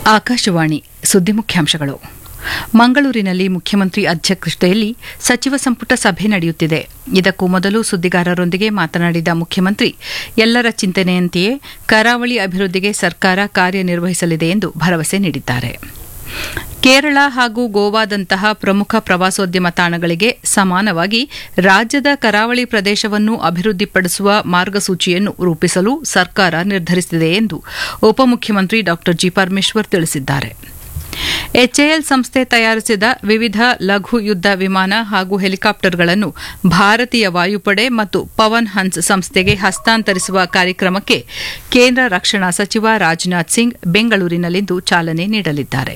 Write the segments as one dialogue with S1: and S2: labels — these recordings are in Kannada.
S1: ಆಕಾಶವಾಣಿ ಸುದ್ದಿ ಮುಖ್ಯಾಂಶಗಳು ಮಂಗಳೂರಿನಲ್ಲಿ ಮುಖ್ಯಮಂತ್ರಿ ಅಧ್ಯಕ್ಷತೆಯಲ್ಲಿ ಸಚಿವ ಸಂಪುಟ ಸಭೆ ನಡೆಯುತ್ತಿದೆ ಇದಕ್ಕೂ ಮೊದಲು ಸುದ್ದಿಗಾರರೊಂದಿಗೆ ಮಾತನಾಡಿದ ಮುಖ್ಯಮಂತ್ರಿ ಎಲ್ಲರ ಚಿಂತನೆಯಂತೆಯೇ ಕರಾವಳಿ ಅಭಿವೃದ್ಧಿಗೆ ಸರ್ಕಾರ ಕಾರ್ಯನಿರ್ವಹಿಸಲಿದೆ ಎಂದು ಭರವಸೆ ನೀಡಿದ್ದಾರೆ ಕೇರಳ ಹಾಗೂ ಗೋವಾದಂತಹ ಪ್ರಮುಖ ಪ್ರವಾಸೋದ್ಯಮ ತಾಣಗಳಿಗೆ ಸಮಾನವಾಗಿ ರಾಜ್ಯದ ಕರಾವಳಿ ಪ್ರದೇಶವನ್ನು ಅಭಿವೃದ್ಧಿಪಡಿಸುವ ಮಾರ್ಗಸೂಚಿಯನ್ನು ರೂಪಿಸಲು ಸರ್ಕಾರ ನಿರ್ಧರಿಸಿದೆ ಎಂದು ಉಪಮುಖ್ಯಮಂತ್ರಿ ಡಾ ಜಿ ಪರಮೇಶ್ವರ್ ತಿಳಿಸಿದ್ದಾರೆ ಎಚ್ಎಎಲ್ ಸಂಸ್ಥೆ ತಯಾರಿಸಿದ ವಿವಿಧ ಲಘು ಯುದ್ದ ವಿಮಾನ ಹಾಗೂ ಹೆಲಿಕಾಪ್ಟರ್ಗಳನ್ನು ಭಾರತೀಯ ವಾಯುಪಡೆ ಮತ್ತು ಪವನ್ ಹನ್ಸ್ ಸಂಸ್ಥೆಗೆ ಹಸ್ತಾಂತರಿಸುವ ಕಾರ್ಯಕ್ರಮಕ್ಕೆ ಕೇಂದ್ರ ರಕ್ಷಣಾ ಸಚಿವ ರಾಜನಾಥ್ ಸಿಂಗ್ ಬೆಂಗಳೂರಿನಲ್ಲಿಂದು ಚಾಲನೆ ನೀಡಲಿದ್ದಾರೆ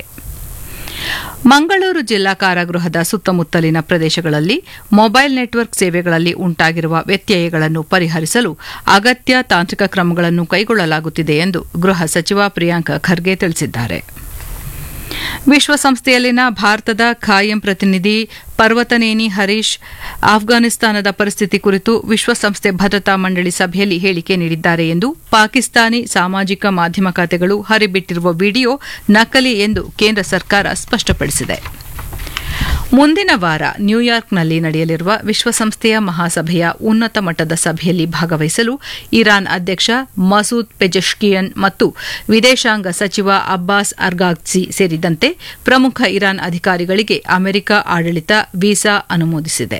S1: ಮಂಗಳೂರು ಜಿಲ್ಲಾ ಕಾರಾಗೃಹದ ಸುತ್ತಮುತ್ತಲಿನ ಪ್ರದೇಶಗಳಲ್ಲಿ ಮೊಬೈಲ್ ನೆಟ್ವರ್ಕ್ ಸೇವೆಗಳಲ್ಲಿ ಉಂಟಾಗಿರುವ ವ್ಯತ್ಯಯಗಳನ್ನು ಪರಿಹರಿಸಲು ಅಗತ್ಯ ತಾಂತ್ರಿಕ ಕ್ರಮಗಳನ್ನು ಕೈಗೊಳ್ಳಲಾಗುತ್ತಿದೆ ಎಂದು ಗೃಹ ಸಚಿವ ಪ್ರಿಯಾಂಕ ಖರ್ಗೆ ತಿಳಿಸಿದ್ದಾರೆ ವಿಶ್ವಸಂಸ್ಥೆಯಲ್ಲಿನ ಭಾರತದ ಖಾಯಂ ಪ್ರತಿನಿಧಿ ಪರ್ವತನೇನಿ ಹರೀಶ್ ಆಫ್ಘಾನಿಸ್ತಾನದ ಪರಿಸ್ಥಿತಿ ಕುರಿತು ವಿಶ್ವಸಂಸ್ಥೆ ಭದ್ರತಾ ಮಂಡಳಿ ಸಭೆಯಲ್ಲಿ ಹೇಳಿಕೆ ನೀಡಿದ್ದಾರೆ ಎಂದು ಪಾಕಿಸ್ತಾನಿ ಸಾಮಾಜಿಕ ಮಾಧ್ಯಮ ಖಾತೆಗಳು ಹರಿಬಿಟ್ಟಿರುವ ವಿಡಿಯೋ ನಕಲಿ ಎಂದು ಕೇಂದ್ರ ಸರ್ಕಾರ ಸ್ಪಷ್ಟಪಡಿಸಿದೆ ಮುಂದಿನ ವಾರ ನ್ಯೂಯಾರ್ಕ್ನಲ್ಲಿ ನಡೆಯಲಿರುವ ವಿಶ್ವಸಂಸ್ಥೆಯ ಮಹಾಸಭೆಯ ಉನ್ನತ ಮಟ್ಟದ ಸಭೆಯಲ್ಲಿ ಭಾಗವಹಿಸಲು ಇರಾನ್ ಅಧ್ಯಕ್ಷ ಮಸೂದ್ ಪೆಜೆಶ್ಕಿಯನ್ ಮತ್ತು ವಿದೇಶಾಂಗ ಸಚಿವ ಅಬ್ಬಾಸ್ ಅರ್ಗಾಗ್ಸಿ ಸೇರಿದಂತೆ ಪ್ರಮುಖ ಇರಾನ್ ಅಧಿಕಾರಿಗಳಿಗೆ ಅಮೆರಿಕ ಆಡಳಿತ ವೀಸಾ ಅನುಮೋದಿಸಿದೆ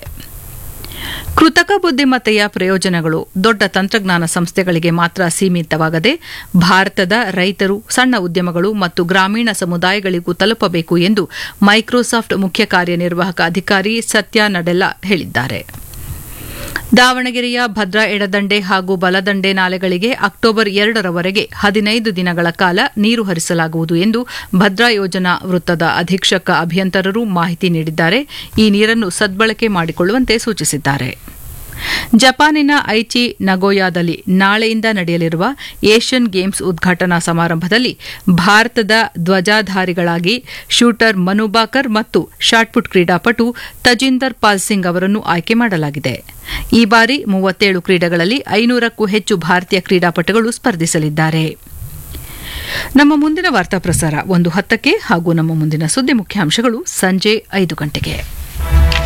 S1: ಕೃತಕ ಬುದ್ದಿಮತ್ತೆಯ ಪ್ರಯೋಜನಗಳು ದೊಡ್ಡ ತಂತ್ರಜ್ಞಾನ ಸಂಸ್ಥೆಗಳಿಗೆ ಮಾತ್ರ ಸೀಮಿತವಾಗದೆ ಭಾರತದ ರೈತರು ಸಣ್ಣ ಉದ್ಯಮಗಳು ಮತ್ತು ಗ್ರಾಮೀಣ ಸಮುದಾಯಗಳಿಗೂ ತಲುಪಬೇಕು ಎಂದು ಮೈಕ್ರೋಸಾಫ್ಟ್ ಮುಖ್ಯ ಕಾರ್ಯನಿರ್ವಾಹಕ ಅಧಿಕಾರಿ ಸತ್ಯ ನಡೆಲ್ಲಾ ಹೇಳಿದ್ದಾರೆ ದಾವಣಗೆರೆಯ ಭದ್ರಾ ಎಡದಂಡೆ ಹಾಗೂ ಬಲದಂಡೆ ನಾಲೆಗಳಿಗೆ ಅಕ್ಟೋಬರ್ ಎರಡರವರೆಗೆ ಹದಿನೈದು ದಿನಗಳ ಕಾಲ ನೀರು ಹರಿಸಲಾಗುವುದು ಎಂದು ಭದ್ರಾ ಯೋಜನಾ ವೃತ್ತದ ಅಧೀಕ್ಷಕ ಅಭಿಯಂತರರು ಮಾಹಿತಿ ನೀಡಿದ್ದಾರೆ ಈ ನೀರನ್ನು ಸದ್ಬಳಕೆ ಮಾಡಿಕೊಳ್ಳುವಂತೆ ಸೂಚಿಸಿದ್ದಾರೆ ಜಪಾನಿನ ಐಚಿ ನಗೋಯಾದಲ್ಲಿ ನಾಳೆಯಿಂದ ನಡೆಯಲಿರುವ ಏಷ್ಯನ್ ಗೇಮ್ಸ್ ಉದ್ಘಾಟನಾ ಸಮಾರಂಭದಲ್ಲಿ ಭಾರತದ ಧ್ವಜಾಧಾರಿಗಳಾಗಿ ಶೂಟರ್ ಮನುಬಾಕರ್ ಮತ್ತು ಶಾಟ್ಪುಟ್ ಕ್ರೀಡಾಪಟು ತಜಿಂದರ್ ಪಾಲ್ ಸಿಂಗ್ ಅವರನ್ನು ಆಯ್ಕೆ ಮಾಡಲಾಗಿದೆ ಈ ಬಾರಿ ಮೂವತ್ತೇಳು ಕ್ರೀಡೆಗಳಲ್ಲಿ ಐನೂರಕ್ಕೂ ಹೆಚ್ಚು ಭಾರತೀಯ ಕ್ರೀಡಾಪಟುಗಳು ಸ್ಪರ್ಧಿಸಲಿದ್ದಾರೆ ನಮ್ಮ ಮುಂದಿನ ವಾರ್ತಾ ಪ್ರಸಾರ ಒಂದು ಹತ್ತಕ್ಕೆ ಹಾಗೂ ನಮ್ಮ ಮುಂದಿನ ಸುದ್ದಿ ಮುಖ್ಯಾಂಶಗಳು ಸಂಜೆ ಐದು ಗಂಟೆಗೆ